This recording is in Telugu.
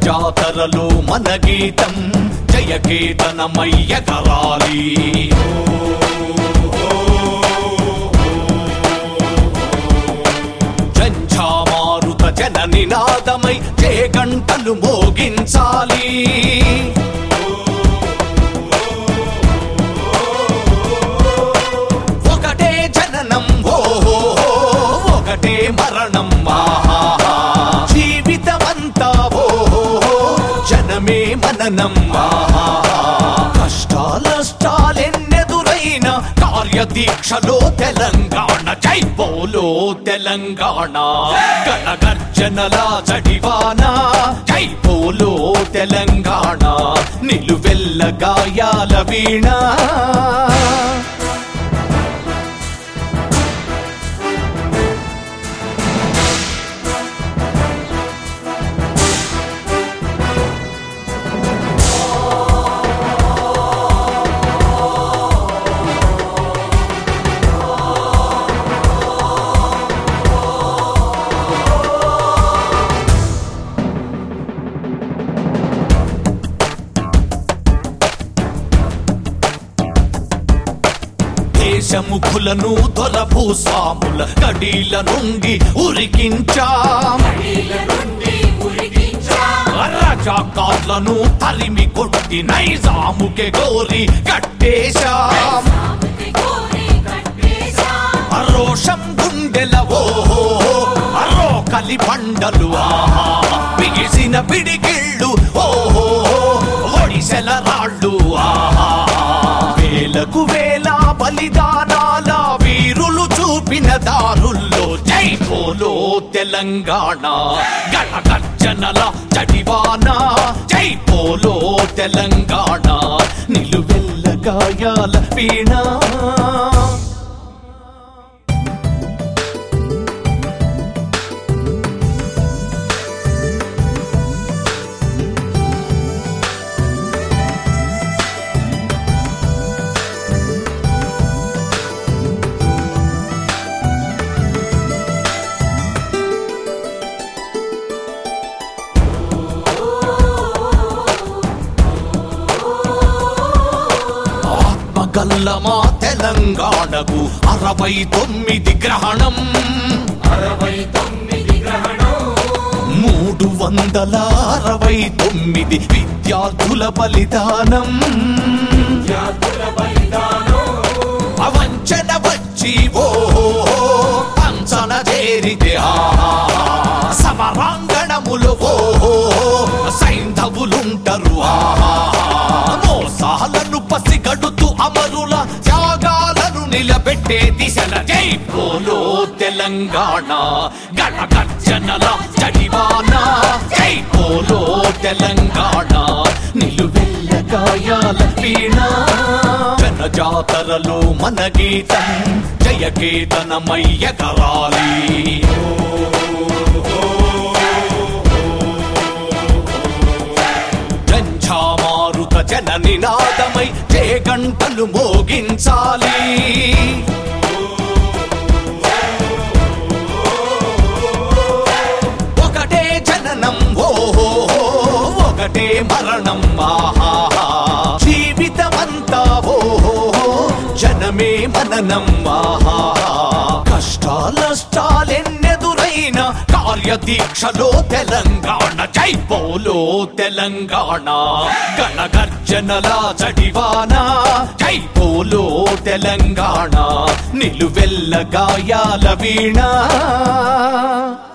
జాతరలో మన గీతం జయకేతనమయ్య కరాలి జంఝామారుత జన నినాదమై జే గంటలు మోగించాలి ఒకటే జననం ఓ ఒకటే మరణం ఆహా జీవితమంతా ఓ జనమే మననం ఆహా కష్టాలష్టాలెన్నెదురైన కార్యదీక్షలో తెలంగాణ జై బోలో తెలంగాణ గణగర్జనల జడివాన జై బోలో తెలంగాణ నిలువెల్ల గాయాల వీణ దేశముఖులను దొరభూస్వాముల కడీల నుండి ఉరికించాం రజాకాట్లను తరిమి కొట్టి నైజాముకే గోరి కట్టేశాం రోషం గుండెల ఓహో అరో కలి పండలు ఆహా బిగిసిన పిడికిళ్ళు ఓహో ఒడిసెల రాళ్ళు ఆహా వేలకు వేల బలిదానాల వీరులు చూపిన దారుల్లో జై పోలో తెలంగాణ గణగర్జనల చడివాన జై పోలో తెలంగాణ నిలువెల్ల గాయాల వీణ ఆత్మగల్లమా తెలంగాణకు అరవై తొమ్మిది గ్రహణం మూడు వందల అరవై తొమ్మిది విద్యార్థుల బలిదానం అవంచన వచ్చి ఓ పంచన చేరితే ఆహా సమరాంగణములు ఓ సైంధవులుంటరు ఆహా మోసాలను పసిగడుతూ అమరుల త్యాగాలను నిలబెట్టే దిశల జై పోలో తెలంగాణ గణగర్జనల జడివాన జై పోలో తెలంగాణ నిలువెల్ల గాయాల వీణ జన జాతరలో మన గీతం జయకేతనమయ్య కరాలి జంఝామారుత జన నినాదమై జే గంటలు మోగించాలి ఒకటే జననం ఓహో ఒకటే మరణం ఆహా జీవితమంతా ఓహో జనమే మననం ఆహా కష్టాలష్టాలెన్నెదురైన కార్యదీక్షలో తెలంగాణ జై బోలో తెలంగాణ గణగర్జనల జడివాన జై బోలో తెలంగాణ నిలువెల్ల గాయాల వీణ